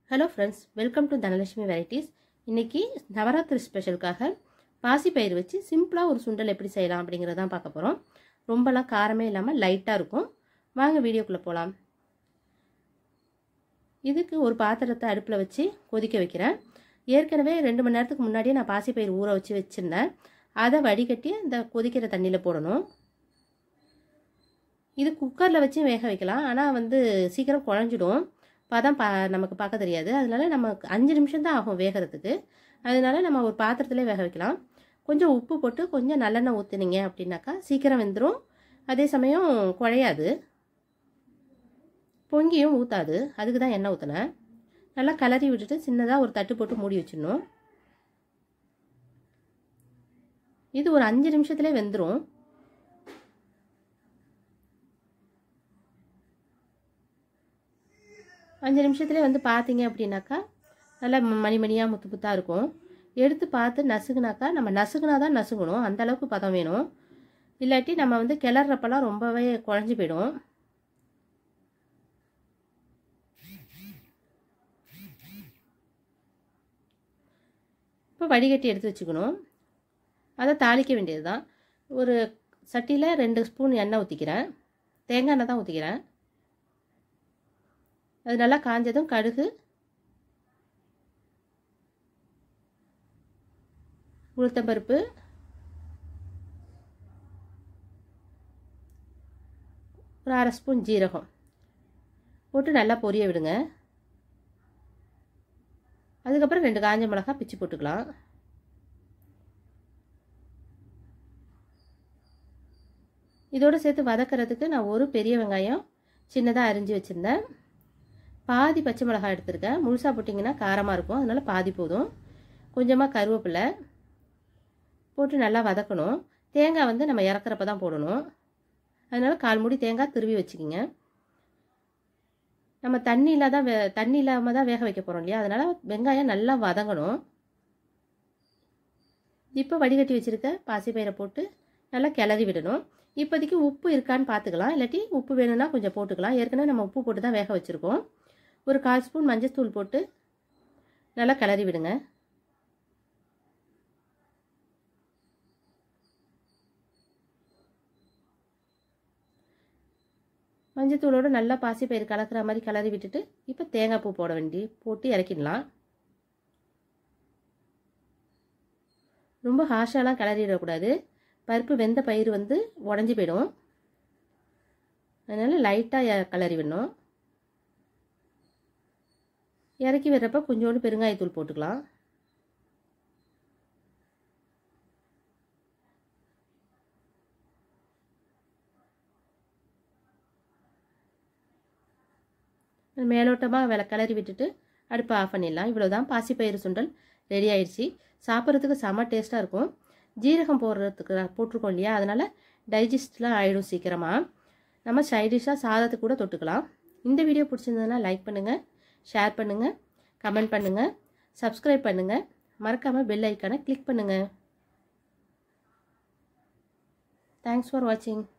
hello friends welcome to Dhanalakshmi varieties இன்றைக்கி நவராத்திரி ஸ்பெஷலுக்காக பாசிப்பயிறு வச்சு சிம்பிளாக ஒரு சுண்டல் எப்படி செய்யலாம் அப்படிங்கிறதான் பார்க்க போகிறோம் ரொம்பலாம் காரமே இல்லாமல் லைட்டாக இருக்கும் வாங்க வீடியோக்குள்ளே போகலாம் இதுக்கு ஒரு பாத்திரத்தை அடுப்பில் வச்சு கொதிக்க வைக்கிறேன் ஏற்கனவே ரெண்டு மணி நேரத்துக்கு முன்னாடியே நான் பாசிப்பயிறு ஊற வச்சு வச்சுருந்தேன் அதை வடிகட்டி இந்த கொதிக்கிற தண்ணியில் போடணும் இது குக்கரில் வச்சு வேக வைக்கலாம் ஆனால் வந்து சீக்கிரம் குழஞ்சிடும் பதம் பா நமக்கு பார்க்க தெரியாது அதனால நம்ம அஞ்சு நிமிஷம் தான் ஆகும் வேகிறதுக்கு அதனால நம்ம ஒரு பாத்திரத்திலே வேக வைக்கலாம் கொஞ்சம் உப்பு போட்டு கொஞ்சம் நல்லெண்ணெய் ஊற்றுனீங்க அப்படின்னாக்கா சீக்கிரம் வெந்துடும் அதே சமயம் குழையாது பொங்கியும் ஊற்றாது அதுக்கு தான் எண்ணெய் ஊற்றினேன் நல்லா கலரி விட்டுட்டு சின்னதாக ஒரு தட்டு போட்டு மூடி வச்சிடணும் இது ஒரு அஞ்சு நிமிஷத்துலேயே வெந்துடும் அஞ்சு நிமிஷத்துலேயே வந்து பார்த்தீங்க அப்படின்னாக்கா நல்லா மணி மணியாக முத்து முத்தாக இருக்கும் எடுத்து பார்த்து நசுக்குனாக்கா நம்ம நசுக்குனா தான் நசுக்கணும் அந்த அளவுக்கு பதம் வேணும் இல்லாட்டி நம்ம வந்து கிளறப்பெல்லாம் ரொம்பவே குழஞ்சி போயிடும் இப்போ வடிகட்டி எடுத்து வச்சுக்கணும் அதை தாளிக்க வேண்டியது தான் ஒரு சட்டியில் ரெண்டு ஸ்பூன் எண்ணெய் ஊற்றிக்கிறேன் தேங்காய் எண்ணெய் தான் ஊற்றிக்கிறேன் அது நல்லா காஞ்சதும் கடுகு உளுத்தம்பருப்பு ஒரு அரை ஸ்பூன் ஜீரகம் போட்டு நல்லா பொரிய விடுங்க அதுக்கப்புறம் ரெண்டு காஞ்ச மிளகா பிச்சு போட்டுக்கலாம் இதோடு சேர்த்து வதக்கிறதுக்கு நான் ஒரு பெரிய வெங்காயம் சின்னதாக அரிஞ்சு வச்சுருந்தேன் பாதி பச்சை மிளகாய் எடுத்திருக்கேன் முழுசாக போட்டிங்கன்னா காரமாக இருக்கும் அதனால் பாதி போதும் கொஞ்சமாக கருவேப்பிலை போட்டு நல்லா வதக்கணும் தேங்காய் வந்து நம்ம இறக்குறப்ப தான் போடணும் அதனால் கால் மூடி தேங்காய் திருவி வச்சுக்கிங்க நம்ம தண்ணியில் தான் வே தண்ணி இல்லாமல் தான் வேக வைக்க போகிறோம் இல்லையா அதனால் வெங்காயம் நல்லா வதங்கணும் இப்போ வடிகட்டி வச்சுருக்க பாசிப்பயிரை போட்டு நல்லா கிளறி விடணும் இப்போதைக்கு உப்பு இருக்கான்னு பார்த்துக்கலாம் இல்லாட்டி உப்பு வேணும்னா கொஞ்சம் போட்டுக்கலாம் ஏற்கனவே நம்ம உப்பு போட்டு தான் வேக வச்சுருக்கோம் ஒரு கால் ஸ்பூன் மஞ்சத்தூள் போட்டு நல்லா கிளறி விடுங்க மஞ்சத்தூளோடு நல்லா பாசிப்பயிறு கலக்கிற மாதிரி கிளறி விட்டுட்டு இப்போ தேங்காய் பூ போட வேண்டி போட்டு இறக்கிடலாம் ரொம்ப ஹாஷாலாம் கிளறிடக்கூடாது பருப்பு வெந்த பயிர் வந்து உடஞ்சி போயிடும் அதனால் லைட்டாக கிளறி விடணும் இறக்கி விடுறப்ப கொஞ்சோண்டு பெருங்காயத்தூள் போட்டுக்கலாம் மேலோட்டமாக வில கிளறி விட்டுட்டு அடுப்பை ஆஃப் பண்ணிடலாம் இவ்வளோ தான் பாசிப்பயிறு சுண்டல் ரெடி ஆயிடுச்சு சாப்பிட்றதுக்கு செம்ம டேஸ்ட்டாக இருக்கும் ஜீரகம் போடுறதுக்கு போட்டிருக்கோம் இல்லையா அதனால் டைஜஸ்ட்லாம் ஆகிடும் சீக்கிரமாக நம்ம சைடிஷாக சாதத்துக்கு கூட தொட்டுக்கலாம் இந்த வீடியோ பிடிச்சிருந்ததுன்னா லைக் பண்ணுங்கள் ஷேர் பண்ணுங்கள் கமெண்ட் பண்ணுங்கள் சப்ஸ்கிரைப் பண்ணுங்கள் மறக்காமல் பெல் ஐக்கானை கிளிக் பண்ணுங்கள் தேங்க்ஸ் ஃபார் வாட்சிங்